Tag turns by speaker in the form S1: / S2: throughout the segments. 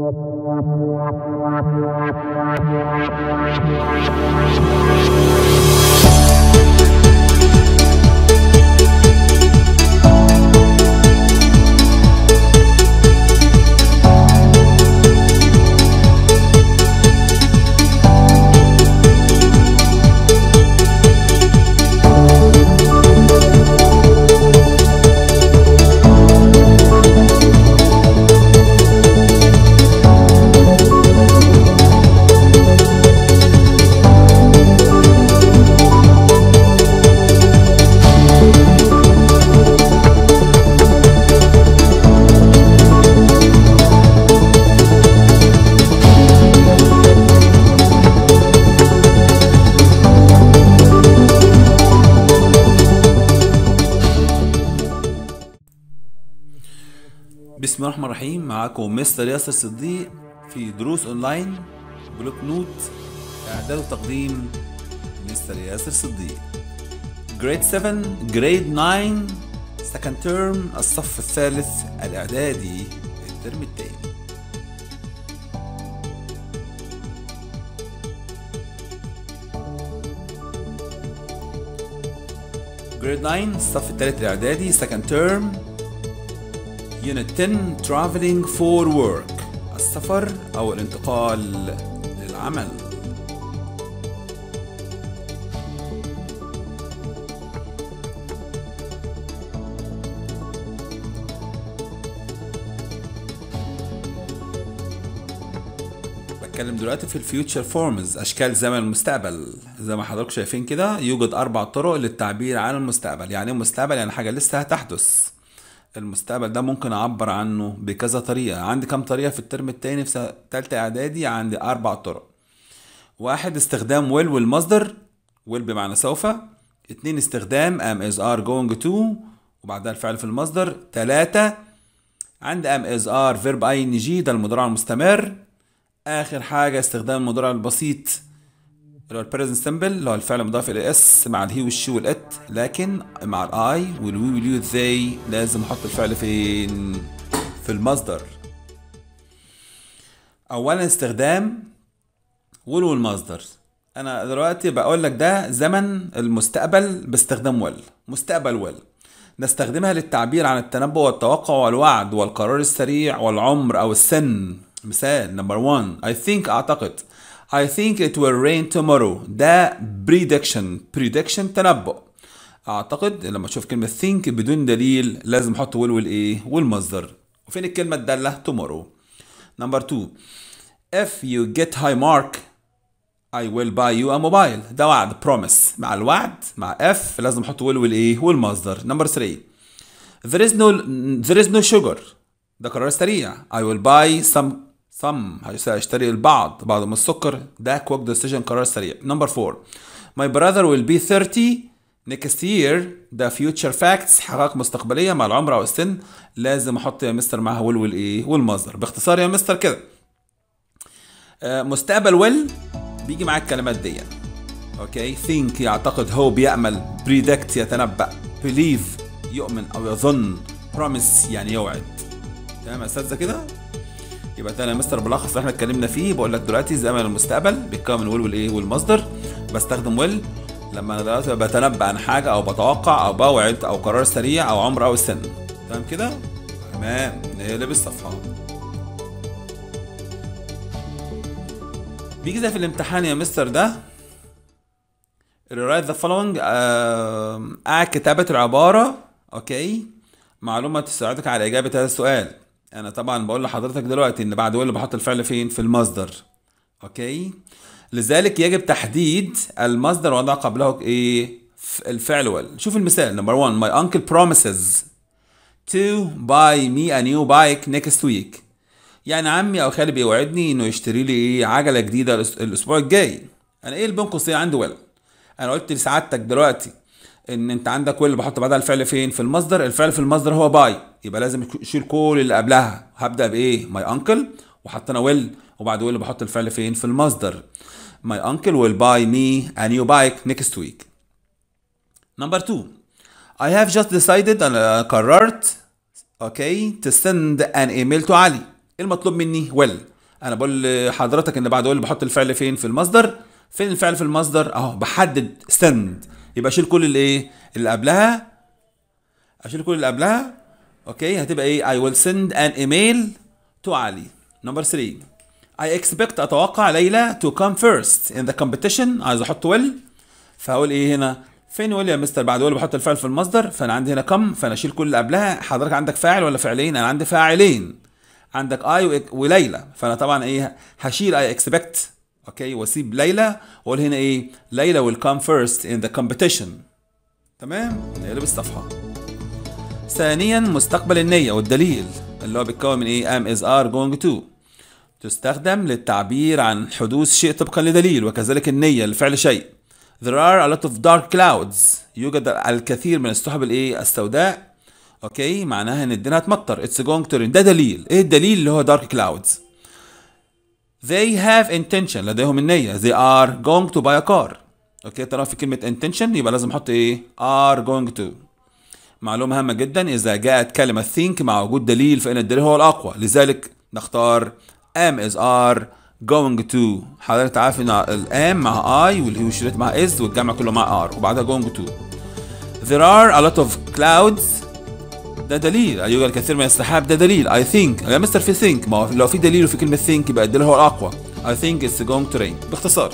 S1: بسم الله الرحمن الرحيم معاكم مستر ياسر صديق في دروس اونلاين بلوك نوت اعداد وتقديم مستر ياسر صديق جريد 7 جريد 9 سكند تيرم الصف الثالث الاعدادي الترم الثاني جريد 9 الصف الثالث الاعدادي سكند تيرم Unit 10 Traveling for Work السفر أو الانتقال للعمل بتكلم دلوقتي في الفيوتشر فورمز اشكال زمن المستقبل زي ما حضراتكم شايفين كده يوجد اربع طرق للتعبير عن المستقبل يعني ايه المستقبل يعني حاجه لسه هتحدث المستقبل ده ممكن اعبر عنه بكذا طريقه عندي كام طريقه في الترم التاني في سنة تالتة اعدادي عندي اربع طرق واحد استخدام will والمصدر will بمعنى سوف اتنين استخدام am is are going to وبعدها الفعل في المصدر تلاتة عندي am is are verb ing ده المضارع المستمر اخر حاجه استخدام المضارع البسيط اللي هو البريزنت سمبل اللي هو الفعل المضاف الى اس مع الهي والشي والات لكن مع الاي والوي واليو والذي لازم احط الفعل فين في المصدر اولا استخدام ويل والمصدر انا دلوقتي بقول لك ده زمن المستقبل باستخدام ويل مستقبل ويل نستخدمها للتعبير عن التنبؤ والتوقع والوعد والقرار السريع والعمر او السن مثال نمبر 1 I think اعتقد I think it will rain tomorrow ده prediction prediction تنبؤ اعتقد لما اشوف كلمة think بدون دليل لازم احط will والايه والمصدر وفين الكلمة الدالة tomorrow number two if you get high mark I will buy you a mobile ده وعد promise مع الوعد مع if لازم احط will والايه والمصدر number three there is no there is no sugar ده قرار سريع I will buy some some هشتري البعض بعض من السكر ده quick decision قرار سريع number four my brother will be 30 next year ده future facts حقائق مستقبلية مع العمر أو السن لازم أحط يا مستر معاها will والإيه والمصدر باختصار يا مستر كده آه مستقبل will بيجي معاك الكلمات دي اوكي think يعتقد هو بيأمل predict يتنبأ believe يؤمن أو يظن promise يعني يوعد تمام يا أستاذة كده يبقى تاني يا مستر بلخص اللي احنا اتكلمنا فيه بقول لك دلوقتي زمن المستقبل بيتكون من ويل والايه والمصدر بستخدم ويل لما انا دلوقتي بتنبأ عن حاجه او بتوقع او بوعد او قرار سريع او عمر او السن تمام كده تمام نقلب الصفحه بيجي زي في الامتحان يا مستر ده rewrite the following قاعد كتابة العبارة اوكي معلومة تساعدك على إجابة هذا السؤال انا طبعا بقول لحضرتك دلوقتي ان بعد ويل بحط الفعل فين في المصدر اوكي لذلك يجب تحديد المصدر وضع قبله ايه الفعل ويل شوف المثال نمبر 1 my uncle promises to buy me a new bike next week يعني عمي او خالي بيوعدني انه يشتري لي ايه عجله جديده الاسبوع الجاي انا ايه اللي بين قوسين عندي ويل انا قلت لسعادتك دلوقتي ان انت عندك ويل بحط بعدها الفعل فين في المصدر الفعل في المصدر هو باي يبقى لازم اشيل كل اللي قبلها هبدا بايه ماي انكل وحطينا ويل وبعد ويل بحط الفعل فين في المصدر my uncle will buy me a new bike next week number two I have just decided انا قررت اوكي to send an email to علي المطلوب مني well انا بقول لحضرتك ان بعد اقول بحط الفعل فين في المصدر فين الفعل في المصدر اهو بحدد send يبقى اشيل كل اللي ايه اللي قبلها اشيل كل اللي قبلها اوكي هتبقى ايه I will send an email to علي نمبر 3 I expect اتوقع ليلى to come first in the competition عايز احط will فهقول ايه هنا فين will يا مستر بعد will بحط الفعل في المصدر فانا عندي هنا come فانا اشيل كل اللي قبلها حضرتك عندك فاعل ولا فعلين انا عندي فاعلين عندك I وليلى فانا طبعا ايه هشيل I expect اوكي واسيب ليلى واقول هنا ايه ليلى will come first in the competition تمام نقلب الصفحه ثانيا مستقبل النية والدليل اللي هو بيتكون من ايه am is are going to تستخدم للتعبير عن حدوث شيء طبقا لدليل وكذلك النية لفعل شيء there are a lot of dark clouds يوجد الكثير من السحب الايه السوداء اوكي معناها ان الدنيا هتمطر it's going to rain ده دليل ايه الدليل اللي هو dark clouds they have intention لديهم النية they are going to buy a car اوكي ترى في كلمة intention يبقى لازم احط ايه are going to معلومة هامة جدا إذا جاءت كلمة think مع وجود دليل فإن الدليل هو الأقوى لذلك نختار am is are going to حضرتك عارف إن الام مع I واللي هو شريط مع is والجمع كله مع are وبعدها going to there are a lot of clouds ده دليل يوجد الكثير من السحاب ده دليل I think يا مستر في think ما هو لو في دليل وفي كلمة think يبقى الدليل هو الأقوى I think it's going to rain باختصار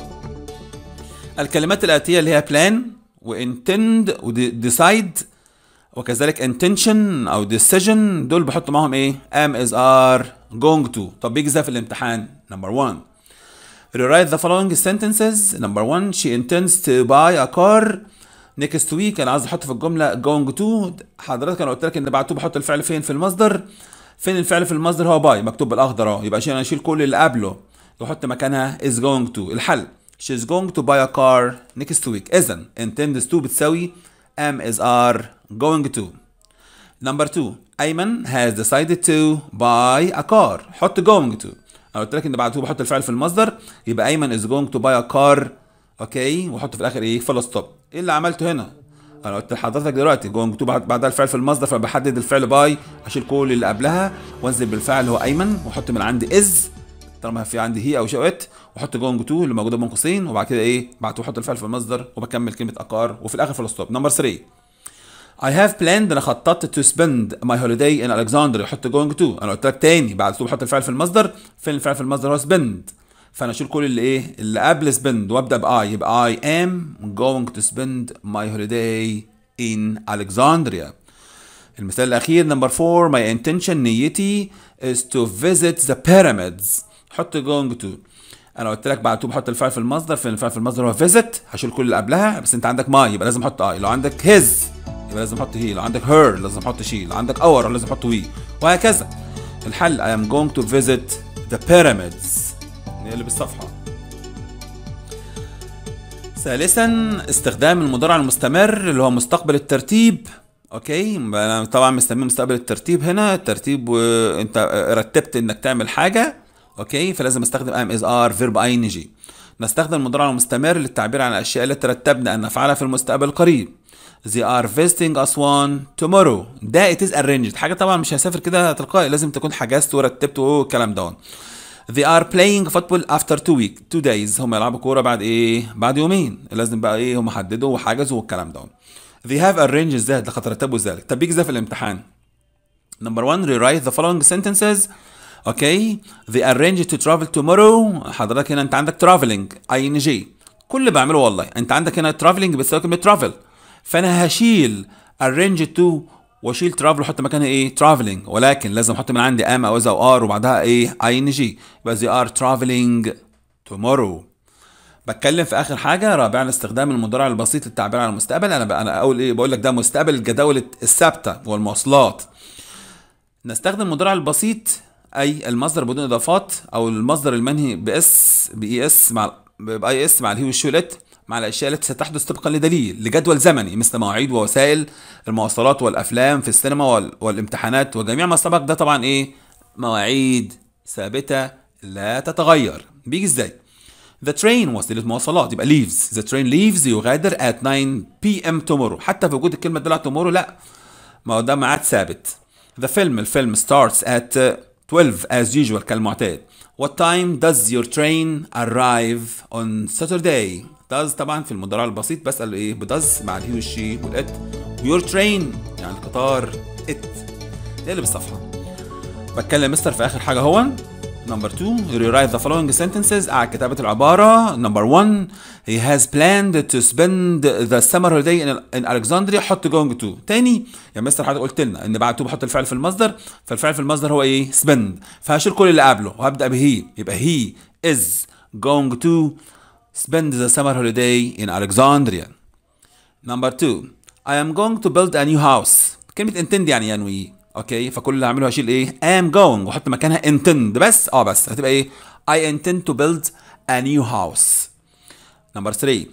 S1: الكلمات الآتية اللي هي plan و intend و decide وكذلك intention او decision دول بحط معاهم ايه am is are going to طب بيجي ازاي في الامتحان number one rewrite the following sentences number one she intends to buy a car next week انا عايز احط في الجمله going to حضرتك انا قلت لك ان بعد بحط الفعل فين في المصدر فين الفعل في المصدر هو باي مكتوب بالاخضر اهو يبقى عشان اشيل كل اللي قبله واحط مكانها is going to الحل she's going to buy a car next week اذا intends to بتساوي am is are going to number two أيمن has decided to buy a car حط going to أنا قلت لك إن بعد to بحط الفعل في المصدر يبقى أيمن is going to buy a car أوكي وأحط في الآخر إيه فول ستوب إيه اللي عملته هنا؟ أنا قلت لحضرتك دلوقتي going to بعدها الفعل في المصدر فبحدد الفعل باي أشيل كل اللي قبلها وأنزل بالفعل هو أيمن وأحط من عندي is طالما في عندي هي او شوت واحط جونج تو اللي موجوده بين قوسين وبعد كده ايه بعد احط الفعل في المصدر وبكمل كلمه اقار وفي الاخر فول ستوب نمبر 3 I have planned انا خططت to spend my holiday in Alexandria احط going to انا قلت لك تاني بعد تو بحط الفعل في المصدر فين الفعل في المصدر هو spend فانا اشيل كل اللي ايه اللي قبل spend وابدا ب I يبقى I am going to spend my holiday in Alexandria المثال الاخير نمبر 4 my intention نيتي is to visit the pyramids حط going to انا قلت لك بعد تو بحط الفعل في المصدر فين الفعل في المصدر هو visit هشيل كل اللي قبلها بس انت عندك my يبقى لازم احط I لو عندك his يبقى لازم احط هي لو عندك her لازم احط she لو عندك our لازم احط we وهكذا الحل I am going to visit the pyramids نقلب الصفحة ثالثا استخدام المضارع المستمر اللي هو مستقبل الترتيب اوكي انا طبعا مستخدم مستقبل الترتيب هنا الترتيب وانت رتبت انك تعمل حاجه اوكي فلازم استخدم ام از ار فيرب اي ان جي نستخدم المضارع المستمر للتعبير عن الاشياء التي رتبنا ان نفعلها في المستقبل القريب They are visiting Aswan tomorrow ده it is arranged حاجة طبعا مش هسافر كده تلقائي لازم تكون حجزت ورتبت والكلام ده They are playing football after two week two days هم يلعبوا كورة بعد ايه بعد يومين لازم بقى ايه هم حددوا وحجزوا والكلام ده They have arranged ذلك لقد رتبوا ذلك طب بيجي ازاي في الامتحان Number one rewrite the following sentences اوكي they arranged to travel tomorrow حضرتك هنا انت عندك traveling اي ان جي كل اللي بعمله والله انت عندك هنا traveling بتساوي كلمه travel فانا هشيل arrange to واشيل travel واحط مكانها ايه traveling ولكن لازم احط من عندي am او is او are وبعدها ايه اي ان جي يبقى they are traveling tomorrow بتكلم في اخر حاجه رابعا استخدام المضارع البسيط للتعبير عن المستقبل انا انا اقول ايه بقول لك ده مستقبل الجداول الثابته والمواصلات نستخدم المضارع البسيط اي المصدر بدون اضافات او المصدر المنهي باس باي اس مع باي اس مع الهي والشولت مع الاشياء التي ستحدث طبقا لدليل لجدول زمني مثل مواعيد ووسائل المواصلات والافلام في السينما وال... والامتحانات وجميع ما سبق ده طبعا ايه مواعيد ثابته لا تتغير بيجي ازاي The train وسيلة مواصلات يبقى leaves The train leaves يغادر at 9 p.m. tomorrow حتى في وجود الكلمة دلع tomorrow لا ما هو ده ميعاد ثابت The film الفيلم starts at 12 as usual كالمعتاد What time does your train arrive on Saturday does طبعا في المضارع البسيط بسأل ايه بدز مع الهي والشي والات your train يعني القطار it ايه اللي بالصفحة بتكلم مستر في اخر حاجة هو نمبر 2 rewrite the following sentences قاعد كتابة العبارة نمبر 1 he has planned to spend the summer holiday in, in Alexandria حط going to تاني يا مستر حضرتك قلت لنا ان بعد to بحط الفعل في المصدر فالفعل في المصدر هو ايه spend فهشيل كل اللي قبله وهبدأ به يبقى he is going to spend the summer holiday in Alexandria نمبر 2 I am going to build a new house كلمة intend يعني ينوي اوكي فكل اللي هعمله هشيل ايه am going واحط مكانها intend بس اه بس هتبقى ايه I intend to build a new house نمبر 3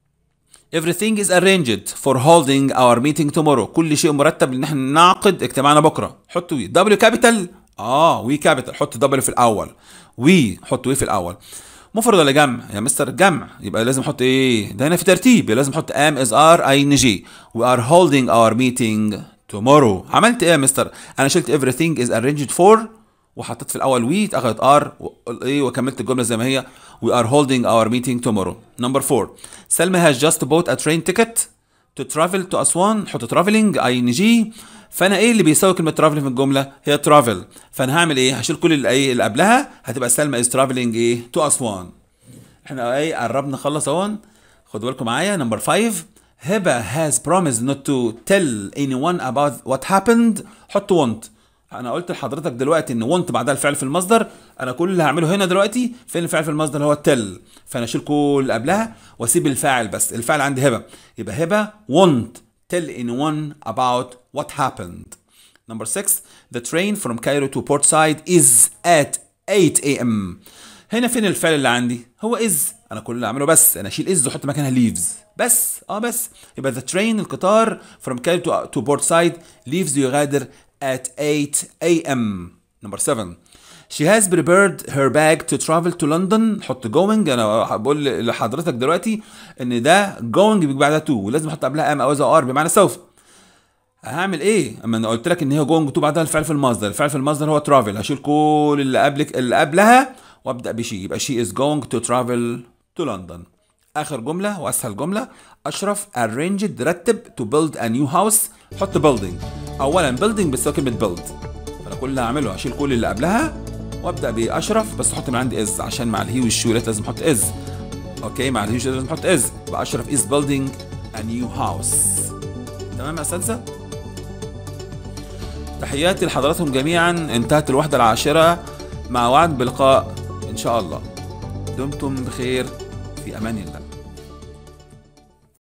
S1: Everything is arranged for holding our meeting tomorrow كل شيء مرتب ان احنا نعقد اجتماعنا بكره حط وي دبليو كابيتال اه وي كابيتال حط دبليو في الاول وي حط وي في الاول مفرد ولا جمع يا مستر جمع يبقى لازم احط ايه ده هنا في ترتيب يبقى لازم احط ام از ار اي ان جي we are holding our meeting tomorrow عملت ايه يا مستر انا شلت everything is arranged for وحطيت في الاول وي اتاخدت ار ايه وكملت الجمله زي ما هي we are holding our meeting tomorrow number 4 سلمى has just bought a train ticket to travel to اسوان حط traveling اي ان جي فانا ايه اللي بيساوي كلمه traveling في الجمله هي travel فانا هعمل ايه هشيل كل اللي ايه اللي قبلها هتبقى سلمى is traveling ايه to اسوان احنا ايه قربنا نخلص اهون خدوا بالكم معايا نمبر 5 هبه has promised not to tell anyone about what happened حط want انا قلت لحضرتك دلوقتي ان want بعدها الفعل في المصدر انا كل اللي هعمله هنا دلوقتي فين الفعل في المصدر هو tell فانا اشيل كل اللي قبلها واسيب الفاعل بس الفاعل عندي هبه يبقى هبه want tell anyone about what happened number 6 the train from Cairo to Port Said is at 8 a.m. هنا فين الفعل اللي عندي هو is انا كل اللي اعمله بس انا اشيل is واحط مكانها leaves بس اه بس يبقى the train القطار from Cairo to, to Port Said leaves يغادر at 8 a.m. number 7 She has prepared her bag to travel to London حط going انا بقول لحضرتك دلوقتي ان ده going بيجي بعدها to ولازم احط قبلها am او is or بمعنى سوف هعمل ايه؟ اما انا قلت لك ان هي جونج تو بعدها الفعل في المصدر، الفعل في المصدر هو ترافل، هشيل كل اللي قبلك اللي قبلها وابدا بشي، يبقى شي از جوينج تو ترافل تو لندن. اخر جمله واسهل جمله اشرف arranged رتب تو بيلد ا نيو هاوس حط building. اولا بيلدينج بتساوي كلمه بيلد. فانا كل اللي هعمله هشيل كل اللي قبلها وابدا باشرف بس احط من عندي از عشان مع الهي والشولات لازم احط از. اوكي مع الهي والشولات لازم احط از، يبقى اشرف از building ا نيو هاوس. تمام يا اساتذه؟ تحياتي لحضراتكم جميعا انتهت الوحدة العاشرة مع وعد بلقاء إن شاء الله دمتم بخير في أمان الله